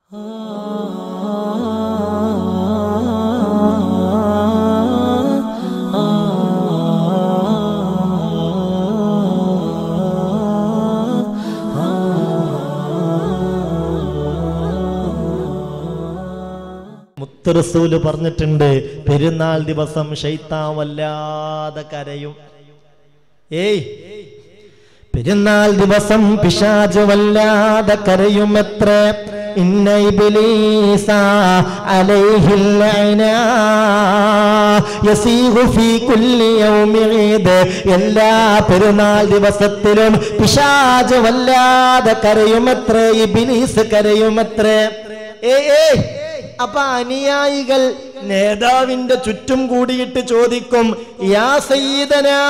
മുത്തറസൂല് പറഞ്ഞിട്ടുണ്ട് പെരുന്നാൾ ദിവസം ഷൈത്താൻ വല്ലാതെ കരയും ഏയ് പെരുന്നാൾ ദിവസം പിശാജ് വല്ലാതെ കരയുമെത്ര ഇന്ന ഇബ്ലീസ അലൈഹിൽ ലഅനാ യസീഹു ഫീ കുല്ലി യൗമി ഈദ് എല്ലാ പെരുന്നാൾ ദിവസത്തിലും പിശാജ് വല്ലാതെ കരയുമെത്ര ഇബ്ലീസ് കരയുമെത്ര ഏയ് ഏയ് അപ്പൊ അനുയായികൾ നേതാവിന്റെ ചുറ്റും കൂടിയിട്ട് ചോദിക്കും യാ സയ്യിദനാ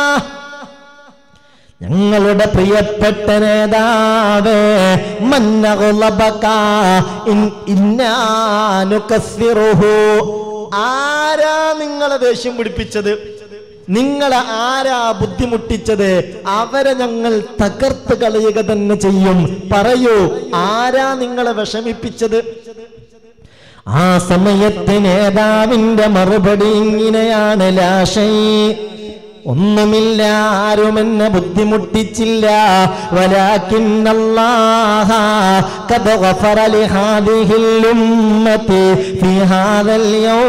ഞങ്ങളുടെ പ്രിയപ്പെട്ട നേതാവ് മന്നകുലബക ഇൻ- ഇന്നാനുകസ്സിറുഹു. ആരാ നിങ്ങളെ ദേഷ്യം പിടിപ്പിച്ചത് നിങ്ങളെ ആരാ ബുദ്ധിമുട്ടിച്ചത് അവരെ ഞങ്ങൾ തകർത്ത് കളയുക തന്നെ ചെയ്യും പറയൂ ആരാ നിങ്ങളെ വിഷമിപ്പിച്ചത് ആ സമയത്ത് നേതാവിന്റെ മറുപടി ഇങ്ങനെയാണ് ലാഷൈ ഒന്നുമില്ല ആരും എന്നെ ബുദ്ധിമുട്ടിച്ചില്ല വലാക്കിന്നല്ലാഹ ഖദ് ഗഫറ ലിഹാദിഹിൽ ഉമ്മത്തി ഫീ ഹാദൽ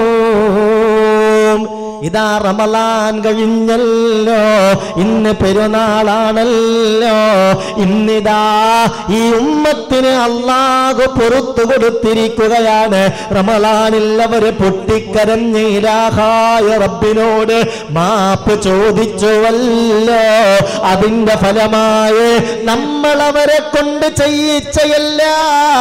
യൗം ഇതാ റമലാൻ കഴിഞ്ഞല്ലോ ഇന്ന് പെരുന്നാളാണല്ലോ ഇന്നിതാ ഈ ഉമ്മത്തിന് അള്ളാഹു പുറത്തു കൊടുത്തിരിക്കുകയാണ് റമലാനിൽ അവർ പൊട്ടിക്കരഞ്ഞ് ഇലാഹായ റബ്ബിനോട് മാപ്പ് ചോദിച്ചുവല്ലോ അതിന്റെ ഫലമായി നമ്മൾ അവരെ കൊണ്ട് ചെയ്യിച്ച എല്ലാ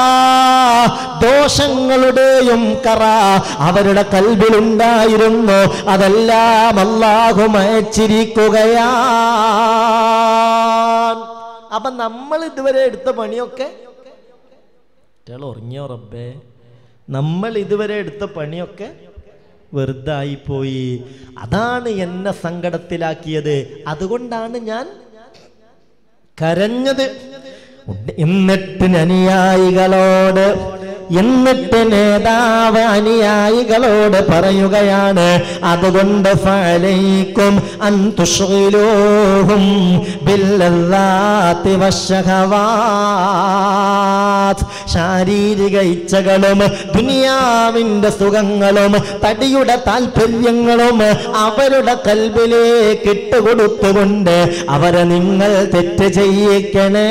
ദോഷങ്ങളുടെയും കറ അവരുടെ കൽബിലുണ്ടായിരുന്നു അതെല്ലാം അല്ലാഹു മയച്ചിരിക്കുകയാണ് അപ്പൊ നമ്മൾ ഇതുവരെ എടുത്ത പണിയൊക്കെ കുട്ടികൾ ഉറങ്ങിയോ റബ്ബേ നമ്മൾ ഇതുവരെ എടുത്ത പണിയൊക്കെ വെറുതെ ആയിപ്പോയി അതാണ് എന്നെ സങ്കടത്തിലാക്കിയത് അതുകൊണ്ടാണ് ഞാൻ കരഞ്ഞത് എന്നിട്ട് അനുയായികളോട് എന്നിട്ട് നേതാവ് അനുയായികളോട് പറയുകയാണ് അതുകൊണ്ട് ഫലൈക്കും അന്തുഷയിലോഹും ശാരീരിക ഇച്ഛകളും ദുനിയാവിന്റെ സുഖങ്ങളും തടിയുടെ താല്പര്യങ്ങളും അവരുടെ കൽബിലേക്ക് ഇട്ടുകൊടുത്തുകൊണ്ട് അവരെ നിങ്ങൾ തെറ്റ് ചെയ്യിക്കണേ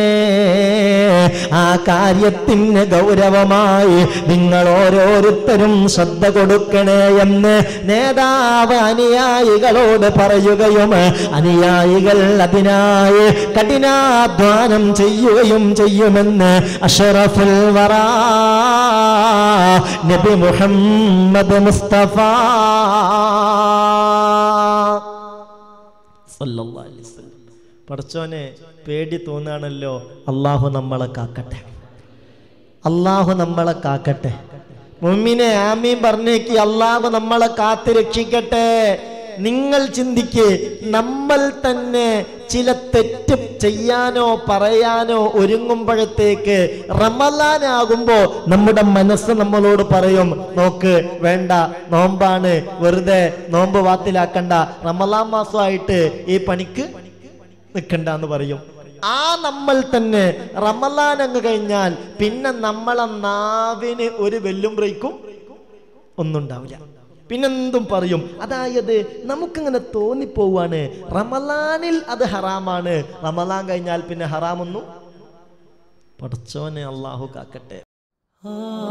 ആ കാര്യത്തിന് ഗൗരവമായി നിങ്ങൾ ഓരോരുത്തരും ശ്രദ്ധ കൊടുക്കണേ എന്ന് നേതാവ് അനുയായികളോട് പറയുകയും അനുയായികൾ അതിനായി കഠിനാധ്വാനം ചെയ്യുകയും ചെയ്യുമെന്ന് അഷറഫുൽ വറ നബി മുഹമ്മദ് മുസ്തഫ സല്ലല്ലാഹു അലൈഹി വസല്ലം പടച്ചോനെ പേടി തോന്നാണല്ലോ അള്ളാഹു നമ്മളെ കാക്കട്ടെ അള്ളാഹു നമ്മളെ കാക്കട്ടെ മുമ്മിനെ ആമീൻ പറഞ്ഞേക്ക് അള്ളാഹു നമ്മളെ കാത്ത് രക്ഷിക്കട്ടെ നിങ്ങൾ ചിന്തിക്ക് നമ്മൾ തന്നെ ചില തെറ്റ് ചെയ്യാനോ പറയാനോ ഒരുങ്ങുമ്പോഴത്തേക്ക് റമലാനാകുമ്പോ നമ്മുടെ മനസ്സ് നമ്മളോട് പറയും നോക്ക് വേണ്ട നോമ്പാണ് വെറുതെ നോമ്പ് വാത്തിലാക്കണ്ട റമലാൻ മാസമായിട്ട് ഈ പണിക്ക് നിൽക്കണ്ട എന്ന് പറയും ആ നമ്മൾ തന്നെ റമലാൻ അങ്ങ് കഴിഞ്ഞാൽ പിന്നെ നമ്മളെ നാവിന് ഒരു വെല്ലും ബ്രേക്കും ഒന്നും ഉണ്ടാവില്ല പിന്നെന്തും പറയും അതായത് നമുക്കിങ്ങനെ തോന്നിപ്പോവാണ് റമലാനിൽ അത് ഹറാമാണ് റമലാൻ കഴിഞ്ഞാൽ പിന്നെ ഹറാമൊന്നും പടച്ചോനെ അള്ളാഹു കാക്കട്ടെ